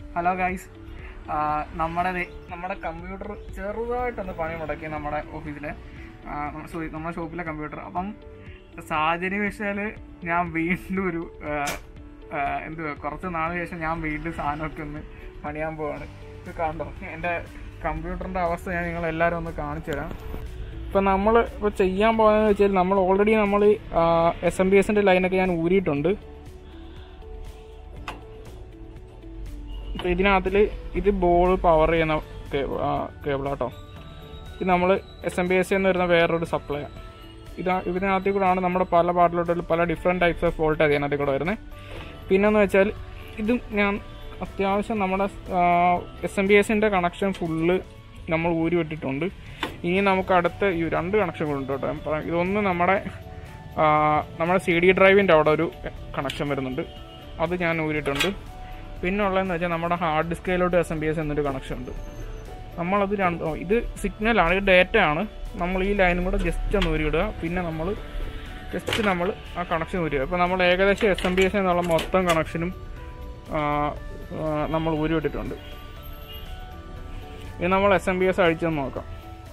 Hello guys നമ്മുടെ ദേ- നമ്മുടെ computer ചെറുതായിട്ടൊന്ന് പണി മുടക്കി നമ്മുടെ ഓഫീസിലെ സോറി നമ്മുടെ ഷോപ്പിലെ കമ്പ്യൂട്ടർ അപ്പം സാഹചര്യവശാൽ ഞാൻ വീണ്ടും ഒരു ആ, ആ, എന്തുവാ കുറച്ച് നാളിന് ശേഷം ഞാൻ വീണ്ടും സാധനമൊക്കെ ഒന്ന് പണിയാൻ പോവാണ് ഇത് കണ്ടോ എൻ്റെ കമ്പ്യൂട്ടറിൻ്റെ അവസ്ഥ ഞാൻ നിങ്ങളെല്ലാവരും ഒന്ന് കാണിച്ചു തരാം ഇപ്പം നമ്മൾ ഇപ്പോൾ ചെയ്യാൻ പോകുന്നതെന്ന് വെച്ചാൽ നമ്മൾ ഓൾറെഡി നമ്മൾ എസ് എം ബി എസിൻ്റെ ലൈനൊക്കെ ഞാൻ ഊരിയിട്ടുണ്ട് ഇപ്പം ഇതിനകത്തിൽ ഇത് ബോൾ പവർ ചെയ്യുന്ന കേബിളാട്ടോ ഇത് നമ്മൾ എസ് എം ബി എസ് എന്ന് വരുന്ന വേറൊരു സപ്ലൈ ഇതാ ഇതിനകത്തിൽ കൂടെയാണ് നമ്മുടെ പല പാർട്ടിലോട്ടുള്ള പല ഡിഫറെൻറ്റ് ടൈപ്സ് ഓഫ് വോൾട്ട് അതിനകത്തിൽ കൂടെ വരുന്നത് പിന്നെന്ന് വെച്ചാൽ ഇത് ഞാൻ അത്യാവശ്യം നമ്മുടെ എസ് എം ബി എസിൻ്റെ കണക്ഷൻ ഫുള്ള് നമ്മൾ ഊരി വിട്ടിട്ടുണ്ട് ഇനി നമുക്ക് അടുത്ത ഈ രണ്ട് കണക്ഷനുകളുണ്ട് കേട്ടോ ഞാൻ പറയാം. ഇതൊന്ന് നമ്മുടെ ആ, നമ്മുടെ സി ഡി ഡ്രൈവിൻ്റെ അവിടെ ഒരു കണക്ഷൻ വരുന്നുണ്ട് അത് ഞാൻ ഊരിയിട്ടുണ്ട് പിന്നെ ഉള്ളതെന്ന് വെച്ചാൽ നമ്മുടെ ഹാർഡ് ഡിസ്കിലോട്ട് എസ് എം ബി എസ് എന്നൊരു കണക്ഷൻ ഉണ്ട് നമ്മളത് രണ്ട് ഓ, ഇത് സിഗ്നലാണ് ഇത് ഡേറ്റ ആണ് നമ്മൾ ഈ ലൈനും കൂടെ ജസ്റ്റ് ഒന്ന് ഊരിയിടുക പിന്നെ നമ്മൾ ജസ്റ്റ് നമ്മൾ ആ കണക്ഷൻ ഊരിടുക ഇപ്പോൾ നമ്മൾ ഏകദേശം എസ് എം ബി എസ് എന്നുള്ള മൊത്തം കണക്ഷനും ആ, ആ, നമ്മൾ ഊരിവിട്ടിട്ടുണ്ട് ഇത് നമ്മൾ എസ് എം ബി എസ് അഴിച്ചെന്ന് നോക്കാം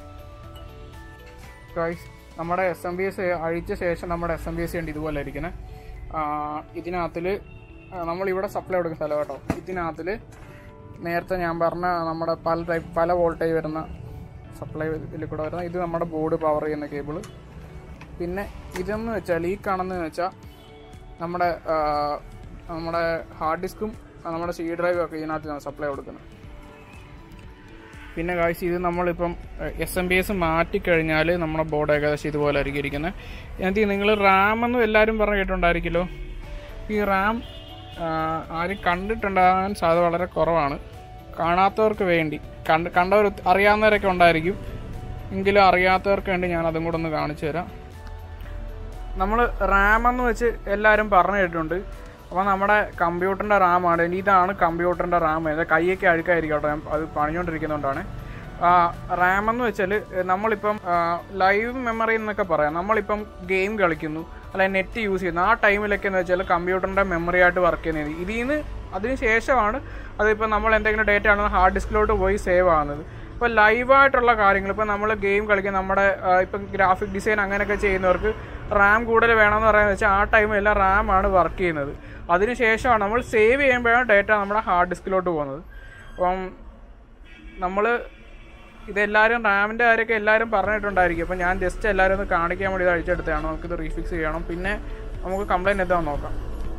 ഗൈസ് നമ്മുടെ എസ് എം ബി എസ് അഴിച്ച ശേഷം നമ്മുടെ എസ് എം ബി എസ് ഉണ്ട് ഇതുപോലെ ഇരിക്കുന്നത് ഇതിനകത്തിൽ നമ്മളിവിടെ സപ്ലൈ കൊടുക്കുന്ന സ്ഥലം കേട്ടോ ഇതിനകത്തിൽ നേരത്തെ ഞാൻ പറഞ്ഞ നമ്മുടെ പല ടൈപ്പ് പല വോൾട്ടേജ് വരുന്ന സപ്ലൈ ഇതിൽ കൂടെ വരുന്ന ഇത് നമ്മുടെ ബോർഡ് പവർ ചെയ്യുന്ന കേബിള് പിന്നെ ഇതെന്ന് വെച്ചാൽ ഈ കാണുന്നതെന്ന് വെച്ചാൽ നമ്മുടെ ആ, നമ്മുടെ ഹാർഡ് ഡിസ്കും നമ്മുടെ സി ഡ്രൈവും ഒക്കെ ഇതിനകത്ത് സപ്ലൈ കൊടുക്കുന്നത് പിന്നെ കാഴ്ച ഇത് നമ്മളിപ്പം എസ് എം ബി എസ് മാറ്റിക്കഴിഞ്ഞാൽ നമ്മുടെ ബോർഡ് ഏകദേശം ഇതുപോലെ ആയിരിക്കും ഇരിക്കുന്നത് എന്നിട്ട് നിങ്ങൾ റാം എന്നും എല്ലാവരും പറഞ്ഞ് കേട്ടിട്ടുണ്ടായിരിക്കുമല്ലോ ഈ റാം ആരും കണ്ടിട്ടുണ്ടാകാൻ സാധ്യത വളരെ കുറവാണ് കാണാത്തവർക്ക് വേണ്ടി കണ്ട് കണ്ടവർ അറിയാവുന്നവരൊക്കെ ഉണ്ടായിരിക്കും എങ്കിലും അറിയാത്തവർക്ക് വേണ്ടി ഞാൻ അതും കൂടെ ഒന്ന് കാണിച്ചു തരാം നമ്മൾ റാം എന്ന് വെച്ച് എല്ലാവരും പറഞ്ഞു കേട്ടിട്ടുണ്ട് അപ്പോൾ നമ്മുടെ കമ്പ്യൂട്ടറിൻ്റെ റാമാണ് ഇതാണ് കമ്പ്യൂട്ടറിൻ്റെ റാം ഇത് കൈയൊക്കെ അഴുക്കായിരിക്കും കേട്ടോ ഞാൻ അത് പണിഞ്ഞുകൊണ്ടിരിക്കുന്നതുകൊണ്ടാണ് റാം എന്ന് വെച്ചാൽ നമ്മളിപ്പം ലൈവ് മെമ്മറി എന്നൊക്കെ പറയാം നമ്മളിപ്പം ഗെയിം കളിക്കുന്നു അല്ലെങ്കിൽ നെറ്റ് യൂസ് ചെയ്യുന്നു ആ ടൈമിലൊക്കെ എന്ന് വെച്ചാൽ കമ്പ്യൂട്ടറിൻ്റെ മെമ്മറി ആയിട്ട് വർക്ക് ചെയ്യുന്നത് ഇതിൽ നിന്ന് അതിന് ശേഷമാണ് അതിപ്പോൾ നമ്മൾ എന്തെങ്കിലും ഡേറ്റ ആണെന്ന് ഹാർഡ് ഡിസ്കിലോട്ട് പോയി സേവ് ആകുന്നത് ഇപ്പോൾ ലൈവായിട്ടുള്ള കാര്യങ്ങൾ ഇപ്പോൾ നമ്മൾ ഗെയിം കളിക്കുന്ന നമ്മുടെ ആ, ഇപ്പം ഗ്രാഫിക് ഡിസൈൻ അങ്ങനെയൊക്കെ ചെയ്യുന്നവർക്ക് റാം കൂടുതൽ വേണമെന്ന് പറയുന്നത് വെച്ചാൽ ആ ടൈമിലെല്ലാം റാം ആണ് വർക്ക് ചെയ്യുന്നത് അതിനുശേഷമാണ് നമ്മൾ സേവ് ചെയ്യുമ്പോഴാണ് ഡേറ്റ നമ്മുടെ ഹാർഡ് ഡിസ്കിലോട്ട് പോകുന്നത് അപ്പം നമ്മൾ ഇതെല്ലാവരും റാമിൻ്റെ കാര്യമൊക്കെ എല്ലാവരും പറഞ്ഞിട്ടുണ്ടായിരിക്കും അപ്പം ഞാൻ ജസ്റ്റ് എല്ലാവരും ഒന്ന് കാണിക്കാൻ വേണ്ടി ഇത് അഴിച്ചെടുത്തതാണ് നമുക്കിത് റീഫിക്സ് ചെയ്യണം പിന്നെ നമുക്ക് കംപ്ലൈൻറ്റ് എന്താണെന്ന് നോക്കാം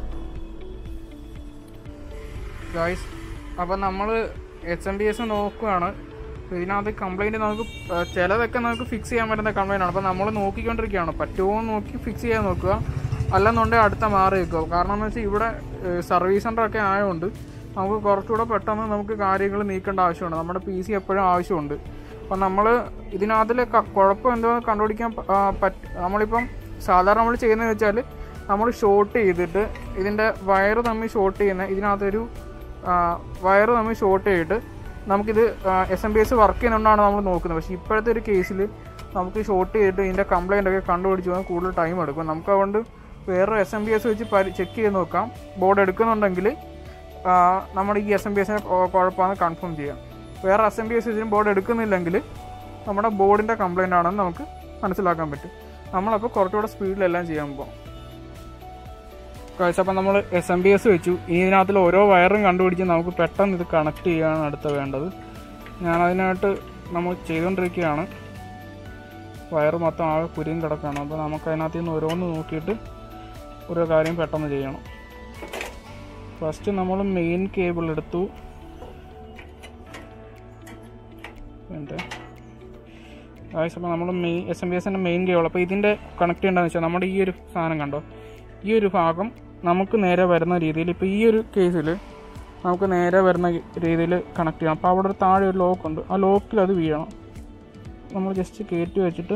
ഗായ്സ് അപ്പം നമ്മൾ എച്ച് എം ബി എസ് നോക്കുകയാണ് ഇതിനകത്ത് കംപ്ലൈൻറ്റ് നമുക്ക് ആ, ചിലതൊക്കെ നമുക്ക് ഫിക്സ് ചെയ്യാൻ പറ്റുന്ന കംപ്ലൈൻ്റ് ആണ് അപ്പോൾ നമ്മൾ നോക്കിക്കൊണ്ടിരിക്കുകയാണ് പറ്റുമോ എന്ന് നോക്കി ഫിക്സ് ചെയ്യാൻ നോക്കുക അല്ലെന്നുണ്ടെങ്കിൽ അടുത്ത മാറി വെക്കുക കാരണം എന്ന് വെച്ചാൽ ഇവിടെ സർവീസ് സെൻ്റർ ഒക്കെ ആയതുകൊണ്ട് നമുക്ക് കുറച്ചുകൂടെ പെട്ടെന്ന് നമുക്ക് കാര്യങ്ങൾ നീക്കേണ്ട ആവശ്യമുണ്ട് നമ്മുടെ പി സി എപ്പോഴും ആവശ്യമുണ്ട് അപ്പം നമ്മൾ ഇതിനകത്തിൽ കുഴപ്പം എന്തോ കണ്ടുപിടിക്കാൻ പ- ആ, പറ്റ നമ്മളിപ്പം സാധാരണ നമ്മൾ ചെയ്യുന്നതെന്ന് വെച്ചാൽ നമ്മൾ ഷോർട്ട് ചെയ്തിട്ട് ഇതിൻ്റെ വയറ് തമ്മിൽ ഷോർട്ട് ചെയ്യുന്ന ഇതിനകത്തൊരു വയറ് തമ്മിൽ ഷോർട്ട് ചെയ്തിട്ട് നമുക്കിത് S M P S work ചെയ്യുന്നുണ്ടാണ് നമ്മൾ നോക്കുന്നത് പക്ഷേ ഇപ്പോഴത്തെ ഒരു കേസിൽ നമുക്ക് ഷോർട്ട് ചെയ്തിട്ട് ഇതിൻ്റെ കംപ്ലൈൻ്റ് ഒക്കെ കണ്ടുപിടിച്ച് പോകാൻ കൂടുതൽ ടൈം എടുക്കും നമുക്ക് അതുകൊണ്ട് വേറെ എസ് എം ബി എസ് വെച്ച് ചെക്ക് ചെയ്ത് നോക്കാം ബോർഡ് എടുക്കുന്നുണ്ടെങ്കിൽ നമ്മുടെ ഈ എസ് എം ബി എസിന് കുഴപ്പമാണ് കൺഫേം ചെയ്യാം വേറെ എസ് എം ബി എസ് വെച്ചിനും ബോർഡ് എടുക്കുന്നില്ലെങ്കിൽ നമ്മുടെ ബോർഡിൻ്റെ കംപ്ലൈൻ്റ് ആണെന്ന് നമുക്ക് മനസ്സിലാക്കാൻ പറ്റും നമ്മളപ്പോൾ കുറച്ചുകൂടെ സ്പീഡിലെല്ലാം ചെയ്യാൻ പോകാം കഴിച്ചപ്പോൾ നമ്മൾ എസ് എം ബി എസ് വെച്ചു ഇനി ഇതിനകത്തിൽ ഓരോ വയറും കണ്ടുപിടിച്ച് നമുക്ക് പെട്ടെന്ന് ഇത് കണക്ട് ചെയ്യാനാണ് അടുത്ത വേണ്ടത് ഞാൻ അതിനായിട്ട് നമ്മൾ ചെയ്തുകൊണ്ടിരിക്കുകയാണ് വയർ മൊത്തം ആകെ കുരിയും കിടക്കുകയാണ് അപ്പോൾ നമുക്ക് അതിനകത്ത് നിന്ന് ഓരോന്ന് നോക്കിയിട്ട് ഓരോ കാര്യം പെട്ടെന്ന് ചെയ്യണം ഫസ്റ്റ് നമ്മൾ മെയിൻ കേബിൾ എടുത്തു വേണ്ടേ ആവശ്യം അപ്പോൾ നമ്മൾ മെയിൻ എസ് എം ബി എസിൻ്റെ മെയിൻ കേബിൾ അപ്പോൾ ഇതിൻ്റെ കണക്ട് ചെയ്യേണ്ടതെന്ന് വെച്ചാൽ നമ്മുടെ ഈ ഒരു സാധനം കണ്ടോ ഈ ഒരു ഭാഗം നമുക്ക് നേരെ വരുന്ന രീതിയിൽ ഇപ്പോൾ ഈ ഒരു കേസിൽ നമുക്ക് നേരെ വരുന്ന രീതിയിൽ കണക്ട് ചെയ്യണം അപ്പോൾ അവിടെ ഒരു താഴെ ഒരു ലോക്ക് ഉണ്ട് ആ ലോക്കിൽ അത് വീഴണം നമ്മൾ ജസ്റ്റ് കയറ്റി വെച്ചിട്ട്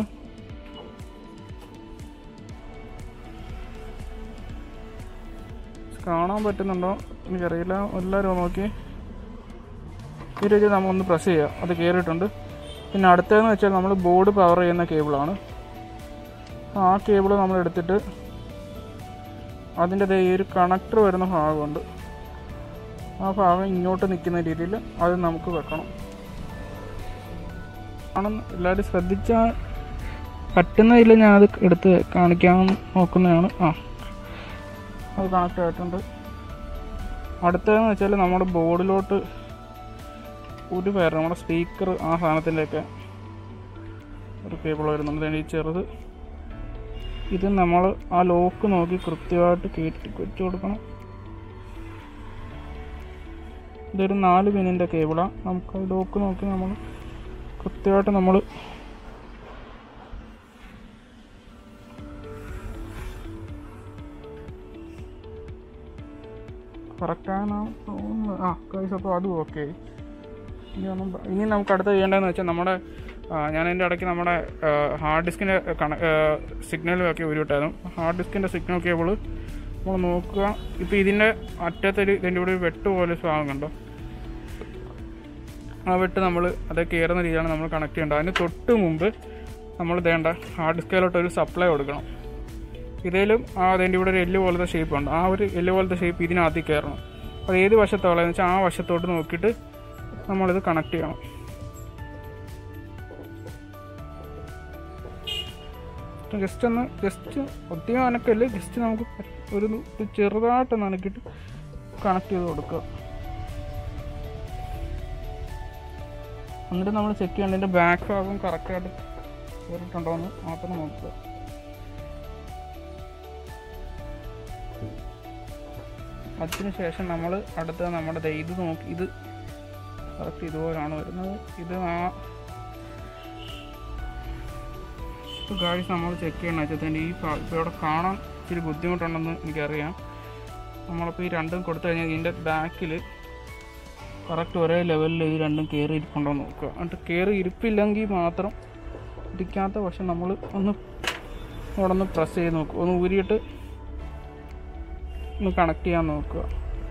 കാണാൻ പറ്റുന്നുണ്ടോ എനിക്കറിയില്ല എല്ലാവരും നോക്കി ഈ രീതിയിൽ നമ്മൾ ഒന്ന് പ്രസ് ചെയ്യുക അത് കയറിയിട്ടുണ്ട് പിന്നെ അടുത്തതെന്ന് വെച്ചാൽ നമ്മൾ ബോർഡ് പവർ ചെയ്യുന്ന കേബിളാണ് ആ കേബിൾ നമ്മൾ എടുത്തിട്ട് അതിൻ്റെ ദേ ഈ ഒരു കണക്ടർ വരുന്ന ഭാഗമുണ്ട് ആ ഭാഗം ഇങ്ങോട്ട് നിൽക്കുന്ന രീതിയിൽ അത് നമുക്ക് വെക്കണം ആണെന്ന് എല്ലാവരും ശ്രദ്ധിച്ചാൽ പറ്റുന്നതിൽ ഞാനത് എടുത്ത് കാണിക്കാൻ നോക്കുന്നതാണ് ആ അത് കണക്ട് ആയിട്ടുണ്ട് അടുത്തതെന്ന് വെച്ചാൽ നമ്മുടെ ബോർഡിലോട്ട് ഒരു പേര് നമ്മുടെ സ്പീക്കർ ആ സാധനത്തിൻ്റെയൊക്കെ ഒരു കേബിൾ വരുന്നുണ്ട് ദേ ഈ ചെറുത് ഇത് നമ്മൾ ആ ലോക്ക് നോക്കി കൃത്യമായിട്ട് കയറ്റി വെച്ച് കൊടുക്കണം ഇതൊരു നാല് പിന്നിൻ്റെ കേബിളാണ് നമുക്ക് ആ ലോക്ക് നോക്കി നമ്മൾ കൃത്യമായിട്ട് നമ്മൾ കറക്റ്റാണ് തോന്നുന്നത് ആ കൈസ് അപ്പോൾ അതും ഓക്കെ ഇനി ഒന്നും പ- ഇനി നമുക്ക് അടുത്ത് ചെയ്യേണ്ടതെന്ന് വെച്ചാൽ നമ്മുടെ ആ, ഞാൻ എൻ്റെ ഇടയ്ക്ക് നമ്മുടെ ഹാർഡ് ഡിസ്കിൻ്റെ കണ സിഗ്നലൊക്കെ ഉരുവിട്ടായിരുന്നു ഹാർഡ് ഡിസ്കിൻ്റെ സിഗ്നൽ കേബിൾ നമ്മൾ നോക്കുക ഇപ്പോൾ ഇതിൻ്റെ അറ്റത്തൊരു ഇതിൻ്റെ കൂടെ ഒരു വെട്ട് പോലെ ഒരു ഭാഗം കണ്ടോ ആ വെട്ട് നമ്മൾ അത് കയറുന്ന രീതിയിലാണ് നമ്മൾ കണക്ട് ചെയ്യേണ്ടത് അതിന് തൊട്ട് മുമ്പ് നമ്മൾ വേണ്ട ഹാർഡ് ഡിസ്കിലോട്ട് ഒരു സപ്ലൈ കൊടുക്കണം ഇതിലും ആ അതിൻ്റെ ഇവിടെ ഒരു എല്ല് പോലത്തെ ഷേപ്പ് ഉണ്ട് ആ ഒരു എല്ല് പോലത്തെ ഷേപ്പ് ഇതിനകത്ത് കയറണം അത് ഏത് വശത്തോളം വെച്ചാൽ ആ വശത്തോട്ട് നോക്കിയിട്ട് നമ്മളിത് കണക്ട് ചെയ്യണം ജസ്റ്റ് ഒന്ന് ജസ്റ്റ് ഒത്തിരി അനക്കല്ല ജസ്റ്റ് നമുക്ക് ഒരു ഒരു ചെറുതായിട്ട് നനക്കിയിട്ട് കണക്ട് ചെയ്ത് കൊടുക്കുക എന്നിട്ട് നമ്മൾ ചെക്ക് ചെയ്യേണ്ട ഇതിൻ്റെ ബാക്ക് ഭാഗം കറക്റ്റായിട്ട് കയറിയിട്ടുണ്ടോ എന്ന് മാത്രം നോക്കുക അതിനുശേഷം നമ്മൾ അടുത്ത നമ്മുടെ ദേ ഇത് നോക്കി ഇത് കറക്റ്റ് ഇതുപോലാണ് വരുന്നത് ഇത് ആ ഗാഡീസ് നമ്മൾ ചെക്ക് ചെയ്യണം വെച്ചാൽ ഈ ഭാ- ഇപ്പോൾ ഇവിടെ കാണാൻ ഇച്ചിരി ബുദ്ധിമുട്ടുണ്ടെന്ന് എനിക്കറിയാം നമ്മളിപ്പോൾ ഈ രണ്ടും കൊടുത്തു കഴിഞ്ഞാൽ ഇതിൻ്റെ ബാക്കിൽ കറക്റ്റ് ഒരേ ലെവലിൽ ഈ രണ്ടും കയറി ഇരിപ്പുണ്ടോ എന്ന് നോക്കുക എന്നിട്ട് കയറി ഇരിപ്പില്ലെങ്കിൽ മാത്രം ഇരിക്കാത്ത പക്ഷെ നമ്മൾ ഒന്ന് അവിടെ ഒന്ന് പ്രസ് ചെയ്ത് നോക്കുക ഒന്ന് ഊരിയിട്ട് ഒന്ന് കണക്ട് ചെയ്യാൻ നോക്കുക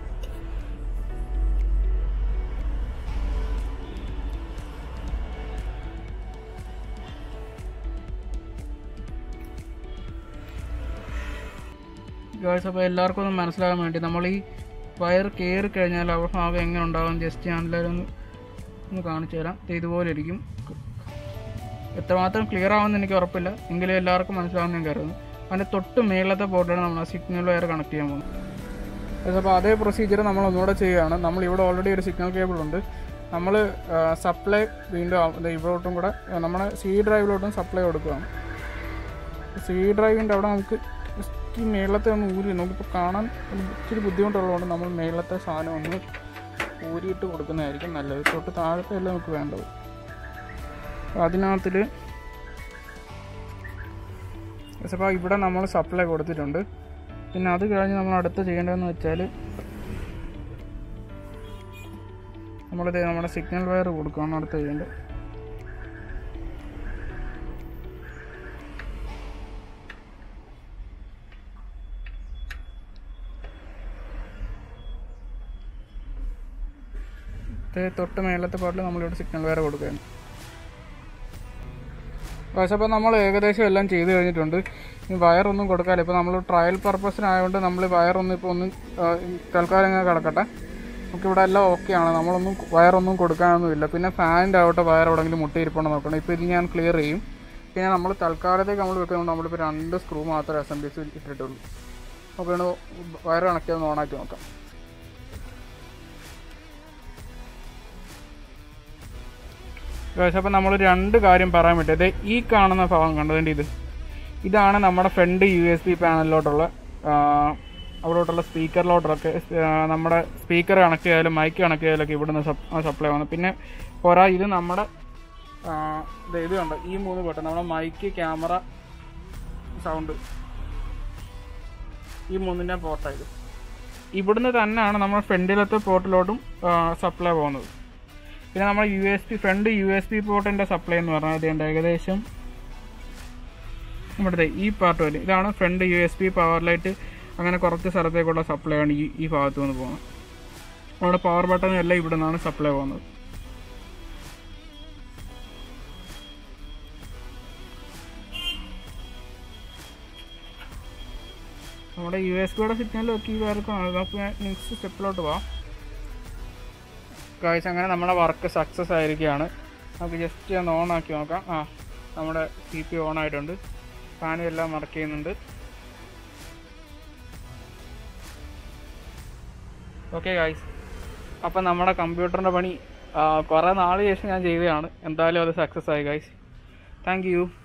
ഗേൾസ് അപ്പോൾ എല്ലാവർക്കും ഒന്ന് മനസ്സിലാകാൻ വേണ്ടി നമ്മൾ ഈ വയർ കയറി കഴിഞ്ഞാൽ ആ ഭാഗം എങ്ങനെ ഉണ്ടാകും ജസ്റ്റ് ഞാൻ എല്ലാവരും ഒന്ന് ഒന്ന് കാണിച്ചു തരാം ദേ ഇതുപോലെ ഇരിക്കും എത്രമാത്രം ക്ലിയർ ആവുമെന്ന് എനിക്ക് ഉറപ്പില്ല എങ്കിലും എല്ലാവർക്കും മനസ്സിലാവുന്ന ഞാൻ കരുതുന്നു അതിൻ്റെ തൊട്ട് മേളത്തെ പോർട്ടാണ് നമ്മൾ ആ സിഗ്നൽ വയർ കണക്ട് ചെയ്യാൻ പോകുന്നത് അപ്പോൾ അതേ പ്രൊസീജിയർ നമ്മൾ ഒന്നുകൂടെ ചെയ്യുകയാണ് നമ്മൾ ഇവിടെ ഓൾറെഡി ഒരു സിഗ്നൽ കേബിൾ ഉണ്ട് നമ്മൾ സപ്ലൈ വീണ്ടും ആ- ദേ ഇവിടോട്ടും കൂടെ ആ, നമ്മുടെ സി ഡ്രൈവിലോട്ടും സപ്ലൈ കൊടുക്കുകയാണ് സി ഡ്രൈവിൻ്റെ അവിടെ നമുക്ക് just ഈ മേളത്തെ ഒന്ന് ഊരി നമുക്കിപ്പോൾ കാണാൻ ഒരു ഇച്ചിരി ബുദ്ധിമുട്ടുള്ളതുകൊണ്ട് നമ്മൾ മേളത്തെ സാധനം ഒന്ന് ഊരിയിട്ട് കൊടുക്കുന്നതായിരിക്കും നല്ലത് തൊട്ട് താഴത്തെ അല്ല നമുക്ക് വേണ്ടത് അപ്പോൾ അതിനകത്തിൽ അപ്പോൾ ഇവിടെ നമ്മൾ സപ്ലൈ കൊടുത്തിട്ടുണ്ട് പിന്നെ അത് കഴിഞ്ഞ് നമ്മൾ അടുത്ത് ചെയ്യേണ്ടതെന്ന് വെച്ചാൽ നമ്മളിത് നമ്മുടെ സിഗ്നൽ വയർ കൊടുക്കുകയാണ് അടുത്ത് ചെയ്യേണ്ടത് ഇത് തൊട്ട് മേളത്തെ പാട്ടിൽ നമ്മളിവിടെ സിഗ്നൽ വയർ കൊടുക്കുകയാണ് പക്ഷേ അപ്പോൾ നമ്മൾ ഏകദേശം എല്ലാം ചെയ്ത് കഴിഞ്ഞിട്ടുണ്ട് ഈ വയറൊന്നും കൊടുക്കാനില്ല ഇപ്പോൾ നമ്മൾ ട്രയൽ പർപ്പസിനായതുകൊണ്ട് നമ്മൾ വയറൊന്നും ഇപ്പോൾ ഒന്നും ആ, ഈ തൽക്കാലം ഇങ്ങനെ കിടക്കട്ടെ നമുക്കിവിടെ എല്ലാം ഓക്കെ ആണ് നമ്മളൊന്നും വയറൊന്നും കൊടുക്കാനൊന്നുമില്ല പിന്നെ ഫാനിൻ്റെ ആവട്ടെ വയർ എവിടെയെങ്കിലും മുട്ടിയിരിപ്പുണ്ടോ നോക്കണം ഇപ്പോൾ ഇത് ഞാൻ ക്ലിയർ ചെയ്യും പിന്നെ നമ്മൾ തൽക്കാലത്തേക്ക് നമ്മൾ വെക്കുന്നുണ്ട് നമ്മളിപ്പോൾ രണ്ട് സ്ക്രൂ മാത്രമേ അസംബ്ലീസ് ഇട്ടിട്ടുള്ളൂ അപ്പോൾ വയർ കണക്ട് ചെയ്ത് ഓണാക്കി നോക്കാം ഗൈസ് അപ്പോൾ നമ്മൾ രണ്ട് കാര്യം പറയാൻ പറ്റിയത് ഈ കാണുന്ന ഭാഗം കണ്ടതിൻ്റെ ഇത് ഇതാണ് നമ്മുടെ ഫ്രണ്ട് യു എസ് ബി പാനലിലോട്ടുള്ള അവിടോട്ടുള്ള സ്പീക്കറിലോട്ടൊക്കെ നമ്മുടെ സ്പീക്കർ കണക്ട് ചെയ്യാലും മൈക്ക് കണക്ട് ചെയ്യാലൊക്കെ ഇവിടുന്ന് സപ്ലൈ വന്നു പിന്നെ പോരാ ഇത് നമ്മുടെ ആ, ദേ ഇത് കണ്ടോ ഈ മൂന്ന് ബട്ടൺ നമ്മുടെ മൈക്ക് ക്യാമറ സൗണ്ട് ഈ മൂന്നിൻ്റെ പോർട്ടായത് ഇവിടുന്ന് തന്നെയാണ് നമ്മുടെ ഫ്രണ്ടിലത്തെ പോർട്ടിലോട്ടും സപ്ലൈ പോകുന്നത് പിന്നെ നമ്മൾ U S B front U S B പോർട്ടിൻ്റെ സപ്ലൈ എന്ന് പറഞ്ഞാൽ അതുകൊണ്ട് ഏകദേശം ഇവിടുത്തെ ഈ പാർട്ട് വരെ ഇതാണ് front U S B power light അങ്ങനെ കുറച്ച് സ്ഥലത്തേക്കുള്ള സപ്ലൈ ആണ് ഈ ഈ ഭാഗത്ത് നിന്ന് പോകുന്നത് അവിടെ പവർ ബട്ടൺ എല്ലാം ഇവിടെ നിന്നാണ് സപ്ലൈ പോകുന്നത് നമ്മുടെ യു എസ് പിയുടെ സിഗ്നൽ ഒക്കെ ഈ വേർക്കാണ് നമുക്ക് നെക്സ്റ്റ് സ്റ്റെപ്പിലോട്ട് പോവാം ഗായ്സ് അങ്ങനെ നമ്മുടെ വർക്ക് സക്സസ് ആയിരിക്കുകയാണ് നമുക്ക് ജസ്റ്റ് ഒന്ന് ഓൺ ആക്കി നോക്കാം ആ നമ്മുടെ സി പി ഓൺ ആയിട്ടുണ്ട് ഫാനും എല്ലാം വർക്ക് ചെയ്യുന്നുണ്ട് ഓക്കെ ഗായ്സ് അപ്പം നമ്മുടെ കമ്പ്യൂട്ടറിൻ്റെ പണി കുറേ നാൾ ശേഷം ഞാൻ ചെയ്തതാണ് എന്തായാലും അത് സക്സസ് ആയി ഗായ്സ് താങ്ക് യു